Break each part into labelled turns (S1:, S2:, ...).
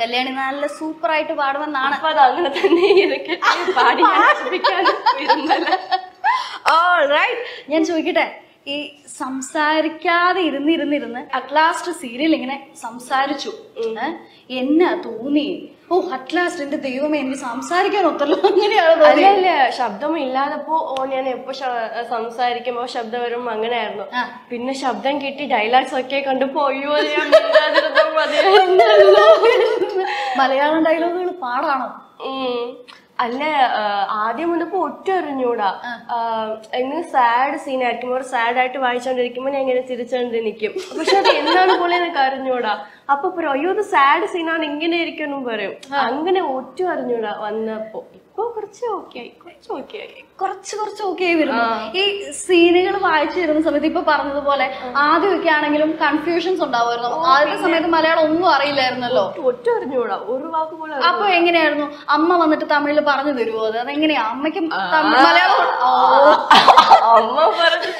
S1: കല്യാണി നല്ല സൂപ്പർ ആയിട്ട് പാടുമെന്നാണ്
S2: അപ്പൊ അത് അങ്ങനെ തന്നെ ഇതൊക്കെ പാടി ഞാൻ നശിപ്പിക്കാൻ വരുന്നില്ല
S1: റൈറ്റ് ഞാൻ ചോദിക്കട്ടെ ഈ സംസാരിക്കാതെ ഇരുന്നിരുന്നിരുന്ന് അറ്റ് ലാസ്റ്റ് സീരിയൽ ഇങ്ങനെ സംസാരിച്ചു ഏ? എന്നാ തോന്നി ഓ അറ്റ് ലാസ്റ്റ് എന്റെ ദൈവമേ എനിക്ക് സംസാരിക്കാൻ ഒത്തല്ലോ അങ്ങനെയാണ്
S2: അല്ല
S1: തോന്നിയത്
S2: അല്ല ശബ്ദം ഇല്ലാതപ്പോ ഓ ഞാൻ എപ്പോ ശ- സംസാരിക്കുമ്പോ ശബ്ദം വരും അങ്ങനെയായിരുന്നു
S1: ആ.
S2: പിന്നെ ശബ്ദം കിട്ടി ഡയലോഗ്സ് ഒക്കെ കണ്ടപ്പോ അയ്യോ അത് ഞാൻ മിണ്ടാതിരുന്നാ മതിയായിരുന്നല്ലോ.
S1: മലയാളം ഡയലോഗുകൾ പാടാണോ
S2: ഉം. അല്ല ആ, ആദ്യം വന്നപ്പോ ഒറ്റ അറിഞ്ഞൂടാ ആ, എങ്ങനെ സാഡ് സീൻ ആയിരിക്കും ഒരു സാഡ് ആയിട്ട് വായിച്ചോണ്ടിരിക്കുമ്പോ ഞാൻ ഇങ്ങനെ ചിരിച്ചോണ്ട് നിൽക്കും പക്ഷെ അത് എന്താണ് പോലെ എനിക്ക് അറിഞ്ഞൂടാ അപ്പൊ പറയും അയ്യോ അത് സാഡ് സീനാണ് ഇങ്ങനെ ഇരിക്കണം പറയും അങ്ങനെ ഒറ്റ അറിഞ്ഞൂടാ വന്നപ്പോ ഇപ്പൊ കുറച്ച് ഓക്കെ ആയി കുറച്ച് ഓക്കെ ആയി
S1: കുറച്ച് കുറച്ച് ഓക്കെ ആയി വരുന്നു ഈ സീനുകൾ വായിച്ചു വരുന്ന സമയത്ത് ഇപ്പൊ പറഞ്ഞതുപോലെ ആദ്യമൊക്കെ ആണെങ്കിലും കൺഫ്യൂഷൻസ് ഉണ്ടാവുമായിരുന്നു ആദ്യത്തെ സമയത്ത് മലയാളം ഒന്നും അറിയില്ലായിരുന്നല്ലോ
S2: ഒറ്റ അറിഞ്ഞൂടാ ഒരു വാക്ക് പോലെ
S1: അപ്പൊ എങ്ങനെയായിരുന്നു അമ്മ വന്നിട്ട് തമിഴിൽ പറഞ്ഞു തരുമോ അത് അതെങ്ങനെയാ അമ്മയ്ക്കും തമിഴ് മലയാളം ഓ.
S2: അമ്മ പറഞ്ഞു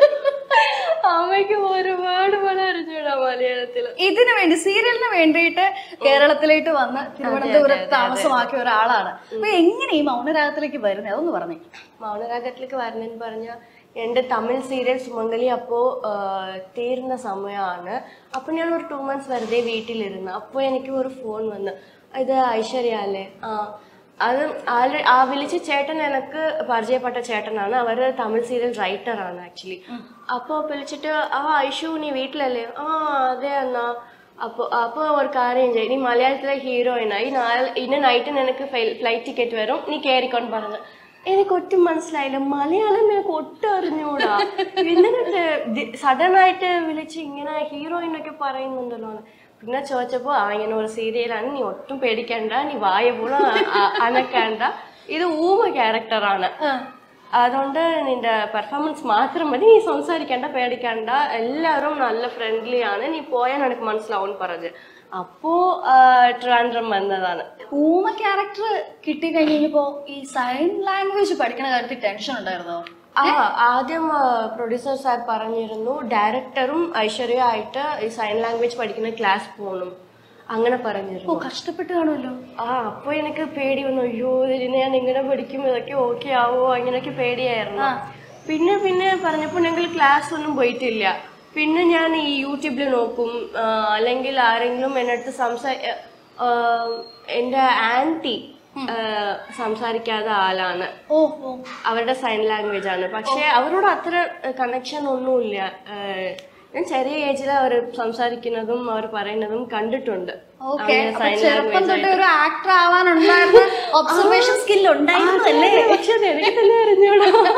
S2: അമ്മയ്ക്ക് ഒരുപാട് പല അറിഞ്ഞൂടാ മലയാളത്തില്
S1: ഇതിനു വേണ്ടി സീരിയലിന് വേണ്ടിയിട്ട് കേരളത്തിലേക്ക് വന്ന് തിരുവനന്തപുരത്ത് താമസമാക്കിയ ഒരാളാണ് അപ്പൊ എങ്ങനെ ഈ മൗനരാഗത്തിലേക്ക് വരുന്നത് അതൊന്ന് പറഞ്ഞേ
S2: മൗനരാഗത്തിലേക്ക് വരണെന്ന് പറഞ്ഞ എൻ്റെ തമിഴ് സീരിയൽ സുമംഗലി അപ്പോൾ തീരുന്ന സമയമാണ് അപ്പോൾ ഞാൻ ഒരു ടു മന്ത്സ് വെറുതെ വീട്ടിലിരുന്നു അപ്പോൾ എനിക്ക് ഒരു ഫോൺ വന്ന് ഇത് ഐശ്വര്യ അല്ലേ ആ അത് ആൾറെ ആ വിളിച്ച ചേട്ടൻ എനിക്ക് പരിചയപ്പെട്ട ചേട്ടനാണ് അവർ തമിഴ് സീരിയൽ റൈറ്ററാണ് ആക്ച്വലി അപ്പോൾ വിളിച്ചിട്ട് ആ ഐഷു നീ വീട്ടിലല്ലേ ആ അതെ എന്നാ അപ്പോൾ അപ്പോൾ ഒരു കാര്യം ചെയ്യും നീ മലയാളത്തിലെ ഹീറോയിനാ ഈ നാളെ ഇന്ന നൈറ്റ് നിനക്ക് ഫ്ലൈറ്റ് ടിക്കറ്റ് വരും നീ കയറിക്കൊണ്ട് പറഞ്ഞു എനിക്ക് ഒട്ടും മനസ്സിലായില്ല മലയാളം എനിക്ക് ഒട്ടും അറിഞ്ഞൂടാ എന്നിട്ട് സഡൻ ആയിട്ട് വിളിച്ച് ഇങ്ങനെ ഹീറോയിൻ ഒക്കെ പറയുന്നുണ്ടല്ലോ എന്ന്. പിന്നെ ചോദിച്ചപ്പോ ആ ഇങ്ങനെ ഒരു സീരിയലാണ് നീ ഒട്ടും പേടിക്കണ്ട നീ വായ പോലും അനക്കണ്ട ഇത് ഊമ ക്യാരക്ടറാണ് അതുകൊണ്ട് നിന്റെ പെർഫോമൻസ് മാത്രം മതി നീ സംസാരിക്കണ്ട പേടിക്കണ്ട എല്ലാവരും നല്ല ഫ്രണ്ട്ലി ആണ് നീ പോയാൽ എനിക്ക് മനസ്സിലാവും പറഞ്ഞു അപ്പോ ആ, ട്രിവാൻഡ്രം വന്നതാണ്
S1: ഊമ ക്യാരക്ടർ കിട്ടി കഴിഞ്ഞപ്പോ ഈ സൈൻ ലാംഗ്വേജ് പഠിക്കണ കാര്യത്തിൽ ടെൻഷൻ ഉണ്ടായിരുന്നോ
S2: ആ ആദ്യം പ്രൊഡ്യൂസർ സാർ പറഞ്ഞിരുന്നു ഡയറക്ടറും ഐശ്വര്യ ആയിട്ട് ഈ സൈൻ ലാംഗ്വേജ് പഠിക്കുന്ന ക്ലാസ് പോകണം അങ്ങനെ
S1: ഓ
S2: പറഞ്ഞിരുന്നു
S1: കഷ്ടപ്പെട്ട് കാണുമല്ലോ
S2: ആ അപ്പൊ എനിക്ക് പേടി വന്നു അയ്യോ ഇതിന് ഞാൻ ഇങ്ങനെ പഠിക്കും ഇതൊക്കെ ഓക്കെ ആവോ അങ്ങനെയൊക്കെ പേടിയായിരുന്നു പിന്നെ പിന്നെ പറഞ്ഞപ്പോൾ ഞങ്ങൾ ക്ലാസ് ഒന്നും പോയിട്ടില്ല പിന്നെ ഞാൻ ഈ യൂട്യൂബിൽ നോക്കും ആ, അല്ലെങ്കിൽ ആരെങ്കിലും എൻ്റെ അടുത്ത് സംസാ ആ, എൻ്റെ ആൻറ്റി സംസാരിക്കാത്ത ആളാണ്
S1: ഓ ഓ
S2: അവരുടെ സൈൻ ലാംഗ്വേജ് ആണ് പക്ഷെ അവരോട് അത്ര കണക്ഷൻ ഒന്നുമില്ല ഏഹ് ഞാൻ ചെറിയ ഏജിൽ അവർ സംസാരിക്കുന്നതും അവർ പറയുന്നതും കണ്ടിട്ടുണ്ട്
S1: ഓക്കെ
S2: അങ്ങനെ sign
S1: ചെറുപ്പം
S2: language
S1: തൊട്ട് ഒരു ആക്ടർ ആവാനുണ്ടായിരുന്ന ഒബ്സർവേഷൻ സ്കിൽ ഉണ്ടായിരുന്നു അല്ലേ
S2: പക്ഷെ അത് എനിക്ക് തന്നെ അറിഞ്ഞോളൂ